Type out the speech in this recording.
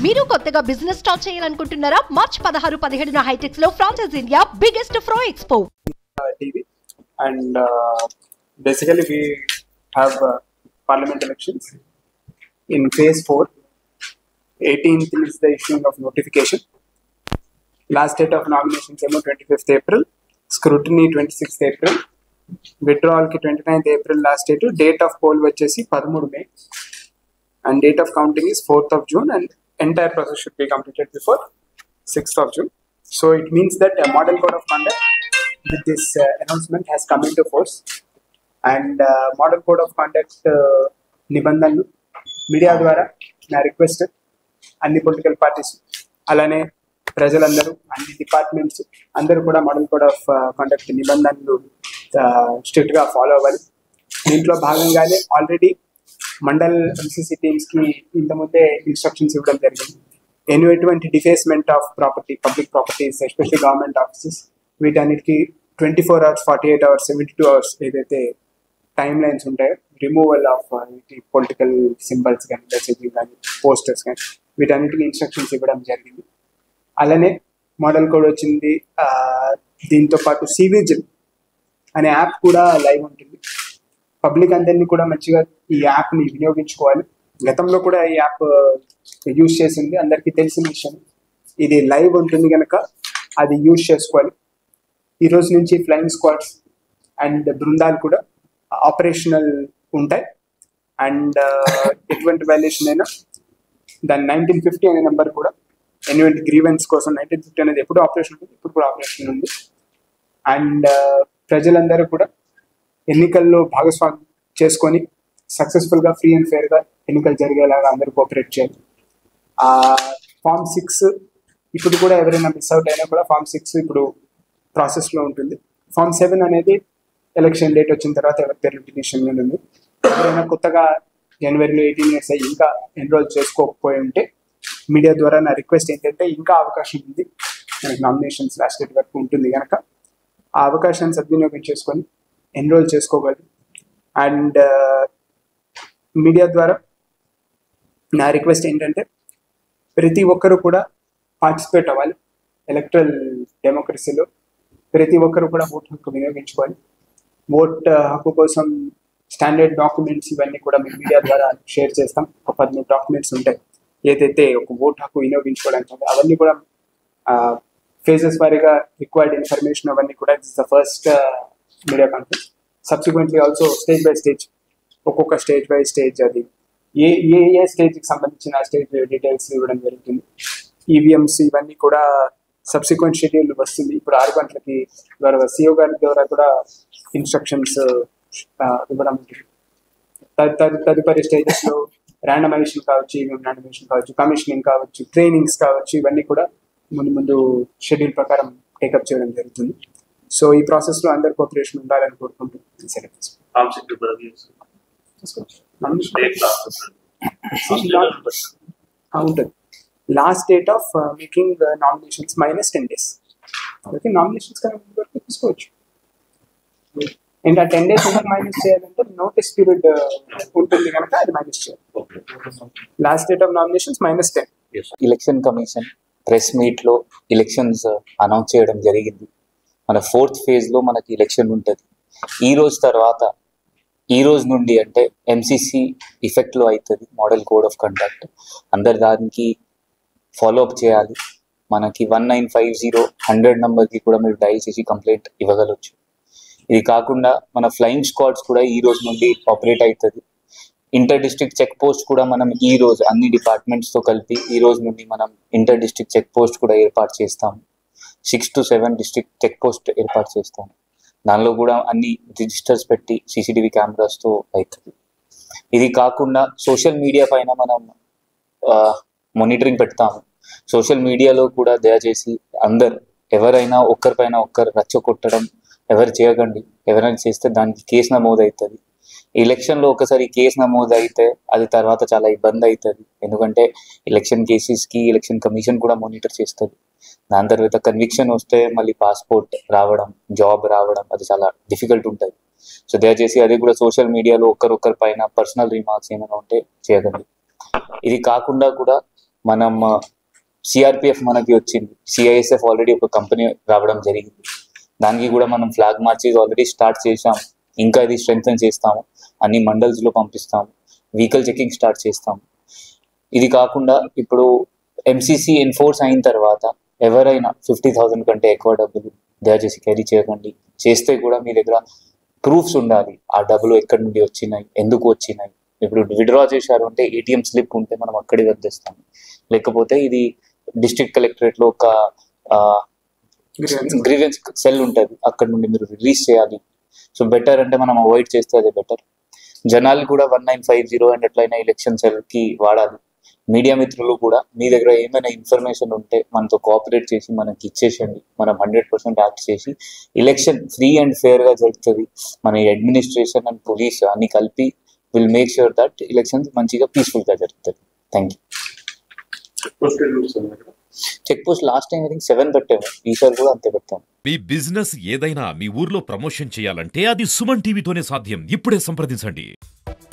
మీరు కొత్తగా business start చేయాలనుకుంటున్నారా మార్చ్ పదహారు పదిహేడున హైటెక్స్ లో ఫ్రాన్సెస్ ఇండియా బిగ్గెస్ట్ ఫ్రో expo TV, and uh, basically we have uh, parliament elections in phase four. 18th is the issuing of notification. Last date of nominations ఏమో 25th April, scrutiny 26th April, withdrawal కి 29th April last date date of poll వచ్చేసి పదమూడు May and date of counting is 4th of June and entire process should be completed before 6th of June. So it means that a model code of conduct with this uh, announcement has come into force and uh, model code of conduct uh, నిబంధనలు media ద్వారా నా request అన్ని political parties అలానే ప్రజలందరూ అన్ని departments అందరూ కూడా model code of conduct నిబంధనలు స్ట్రిక్ట్ గా ఫాలో అవ్వాలి దీంట్లో భాగంగానే ఆల్రెడీ మండల్ ఎంసీసీ టీమ్స్ కి ఇంతకుముందే ఇన్స్ట్రక్షన్స్ ఇవ్వడం జరిగింది ఎన్ని ఎటువంటి defacement of property public properties especially government offices వీటన్నిటికి twenty four hours forty eight hours seventy two hours ఏదైతే టైం లైన్స్ ఉంటాయో రిమూవల్ ఆఫ్ పొలిటికల్ సింబల్స్ కానీ మెసేజింగ్ కానీ పోస్టర్స్ కానీ వీటన్నిటికి ఇన్స్ట్రక్షన్స్ ఇవ్వడం జరిగింది అలానే మోడల్ కోడ్ వచ్చింది ఆ, దీంతో పాటు సివిజిల్ అనే యాప్ కూడా లైవ్ ఉంటుంది పబ్లిక్ అందరినీ కూడా మంచిగా ఈ యాప్ని వినియోగించుకోవాలి గతంలో కూడా ఈ యాప్ యూజ్ చేసింది అందరికీ తెలిసిన విషయం ఇది లైవ్ ఉంటుంది కనుక అది యూజ్ చేసుకోవాలి ఈ రోజు నుంచి ఫ్లయింగ్ స్క్వాడ్స్ అండ్ బృందాలు కూడా ఆపరేషనల్ ఉంటాయి అండ్ ఎటువంటి వైలేషన్ అయినా దాని నైన్టీన్ ఫిఫ్టీ అనే నెంబర్ కూడా ఎటువంటి గ్రీవెన్స్ కోసం నైన్టీన్ ఫిఫ్టీ అనేది ఎప్పుడు ఆపరేషన్ ఉంది ఇప్పుడు కూడా ఆపరేషన్ ఉంది అండ్ ప్రజలందరూ కూడా ఎన్నికల్లో భాగస్వామ్యం చేసుకొని సక్సెస్ఫుల్ గా ఫ్రీ అండ్ ఫేర్ గా ఎన్నికలు జరిగేలాగా అందరూ కోఆపరేట్ చేయాలి ఆ ఫామ్ సిక్స్ ఇప్పుడు కూడా ఎవరైనా మిస్ అవుట్ అయినా కూడా ఫామ్ సిక్స్ ఇప్పుడు ప్రాసెస్ లో ఉంటుంది ఫామ్ సెవెన్ అనేది ఎలక్షన్ డేట్ వచ్చిన తర్వాత ఎవరి పేరు పిటిషన్ మీద ఉంది ఎవరైనా కొత్తగా జనవరిలో ఎయిటీన్ ఇయర్స్ అయ్యి ఇంకా ఎన్రోల్ చేసుకోకపోయి ఉంటే మీడియా ద్వారా నా రిక్వెస్ట్ ఏంటంటే ఇంకా అవకాశం ఉంది మనకి నామినేషన్స్ లాస్ట్ డేట్ వరకు ఉంటుంది కనుక ఆ అవకాశాన్ని సద్వినియోగం చేసుకొని ఎన్రోల్ చేసుకోగలరు అండ్ మీడియా ద్వారా నా రిక్వెస్ట్ ఏంటంటే ప్రతి ఒక్కరు కూడా పార్టిసిపేట్ అవ్వాలి ఎలక్ట్రల్ డెమోక్రసీలో ప్రతి ఒక్కరు కూడా ఓటు హక్కు వినియోగించుకోవాలి ఓట్ హక్కు కోసం స్టాండర్డ్ డాక్యుమెంట్స్ ఇవన్నీ కూడా మేము మీడియా ద్వారా షేర్ చేస్తాం ఒక పదమూడు డాక్యుమెంట్స్ ఉంటాయి ఏదైతే ఒక ఓటు హక్కు వినియోగించుకోవడానికి ఉందో అవన్నీ కూడా ఫేజెస్ వారీగా రిక్వైర్డ్ ఇన్ఫర్మేషన్ అవన్నీ కూడా it's the first media conference subsequently also stage by stage ఒక్కొక్క స్టేజ్ బై స్టేజ్ అది ఏ ఏ ఏ స్టేజ్కి సంబంధించిన స్టేజ్ డీటెయిల్స్ ఇవ్వడం జరుగుతుంది ఈవీఎంస్ ఇవన్నీ కూడా సబ్సిక్వెంట్ షెడ్యూల్ వస్తుంది ఇప్పుడు ఆరు గంటలకి ద్వారా సిఓ గారి ద్వారా కూడా ఇన్స్ట్రక్షన్స్ ఇవ్వడం ఉంటుంది తదు- తదు- తదుపరి స్టేజెస్ లో ర్యాండమైజేషన్ కావచ్చు ఈవీఎం ర్యాండమైజేషన్ కావచ్చు కమిషనింగ్ కావచ్చు ట్రైనింగ్స్ కావచ్చు ఇవన్నీ కూడా ముందు ముందు షెడ్యూల్ ప్రకారం టేకప్ చేయడం జరుగుతుంది సో ఈ ప్రాసెస్ లో అందరి కోఆపరేషన్ ఉండాలని కోరుకుంటూ సెలవు తీసుకుంటాను. కాన్సెప్ట్ కూడా స్టేట్ ఆ, ఉంటుంది last date of making nominations minus ten days okay nominations కనుక వరకు తీసుకోవచ్చు అండ్ ఆ టెన్ డేస్ ఎందుకు మైనస్ చేయాలంటే నోటీస్ పీరియడ్ ఉంటుంది కనుక అది మైనస్ చేయాలి last date of nominations minus ten election commission press meet లో ఎలక్షన్స్ అనౌన్స్ చేయడం జరిగింది మన ఫోర్త్ ఫేజ్ లో మనకి ఎలక్షన్ ఉంటుంది ఈ రోజు తర్వాత ఈ రోజు నుండి అంటే ఎంసీసీ ఇఫెక్ట్ లో అవుతుంది మోడల్ కోడ్ ఆఫ్ కండక్ట్ అందరు దానికి ఫాలో అప్ చేయాలి మనకి one nine five zero hundred కి కూడా మీరు డైల్ చేసి కంప్లైంట్ ఇవ్వగలవచ్చు ఇది కాకుండా మన ఫ్లయింగ్ స్క్వాడ్స్ కూడా ఈ రోజు నుండి ఆపరేట్ అవుతుంది ఇంటర్ డిస్ట్రిక్ట్ చెక్ పోస్ట్ కూడా మనం ఈ రోజు అన్ని డిపార్ట్మెంట్స్ తో కలిపి ఈ రోజు నుండి మనం ఇంటర్ డిస్ట్రిక్ట్ చెక్ పోస్ట్ కూడా ఏర్పాటు చేస్తాం six to seven district check post ఏర్పాటు చేస్తాం దానిలో కూడా అన్ని రిజిస్టర్స్ పెట్టి సీసీటీవీ కెమెరాస్ తో అవుతుంది ఇది కాకుండా సోషల్ మీడియా పైన మనం మానిటరింగ్ పెడతాము సోషల్ మీడియాలో కూడా దయచేసి అందరు ఎవరైనా ఒక్కరిపైన ఒక్కరు రచ్చ కొట్టడం ఎవరు చేయకండి ఎవరైనా చేస్తే దానికి కేసు నమోదు అవుతుంది ఎలక్షన్ లో ఒకసారి కేసు నమోదు అయితే అది తర్వాత చాలా ఇబ్బంది అవుతుంది ఎందుకంటే ఎలక్షన్ కేసెస్ కి ఎలక్షన్ కమిషన్ కూడా మానిటర్ చేస్తుంది దాని తర్వాత కన్విక్షన్ వస్తే మళ్ళీ పాస్పోర్ట్ రావడం జాబ్ రావడం అది చాలా డిఫికల్ట్ ఉంటుంది సో దయచేసి అది కూడా సోషల్ మీడియాలో ఒక్కరొక్కరి పైన పర్సనల్ రిమార్క్స్ ఏమైనా ఉంటే చేయకండి ఇది కాకుండా కూడా మనం సిఆర్పిఎఫ్ మనకి వచ్చింది సిఐఎస్ఎఫ్ ఆల్రెడీ ఒక కంపెనీ రావడం జరిగింది దానికి కూడా మనం ఫ్లాగ్ మార్చెస్ ఆల్రెడీ స్టార్ట్ చేసాం ఇంకా ఇది స్ట్రెంగ్తన్ చేస్తాము అన్ని మండల్స్ లో పంపిస్తాము వెహికల్ చెకింగ్ స్టార్ట్ చేస్తాము ఇది కాకుండా ఇప్పుడు ఎంసీసీ ఎన్ఫోర్స్ అయిన తర్వాత ఎవరైనా ఫిఫ్టీ థౌసండ్ కంటే ఎక్కువ డబ్బులు దయచేసి క్యారీ చేయకండి చేస్తే కూడా మీ దగ్గర ప్రూఫ్స్ ఉండాలి ఆ డబ్బులు ఎక్కడి నుండి వచ్చినాయి ఎందుకు వచ్చినాయి ఇప్పుడు విడ్రా చేశారు అంటే ఏటీఎం స్లిప్ ఉంటే మనం అక్కడే వదిలేస్తాం లేకపోతే ఇది డిస్ట్రిక్ట్ కలెక్టరేట్ లో ఒక Grievance. గ్రీవెన్స్ సెల్ ఉంటుంది అక్కడ నుండి మీరు రిలీజ్ చేయాలి సో బెటర్ అంటే మనం అవాయిడ్ చేస్తే అదే బెటర్ జనాలు కూడా one nine five zero and ఎట్లయినా ఎలక్షన్ సెల్ కి వాడాలి మీడియా మిత్రులు కూడా మీ దగ్గర ఏమైనా ఇన్ఫర్మేషన్ ఉంటే మనతో కోఆపరేట్ చేసి మనకి ఇచ్చేసండి మనం హండ్రెడ్ పర్సెంట్ యాక్ట్ చేసి ఎలక్షన్ ఫ్రీ అండ్ ఫేర్ గా జరుగుతుంది మన అడ్మినిస్ట్రేషన్ అండ్ పోలీస్ అన్ని కలిపి will make sure that elections మంచిగా పీస్ఫుల్ గా జరుగుతుంది thank you check post last time I think seven పెట్టాము ఈసారి కూడా అంతే పెట్టాము మీ బిజినెస్ ఏదైనా మీ ఊర్లో ప్రమోషన్ చేయాలంటే అది సుమన్ టీవీతోనే సాధ్యం ఇప్పుడే సంప్రదించండి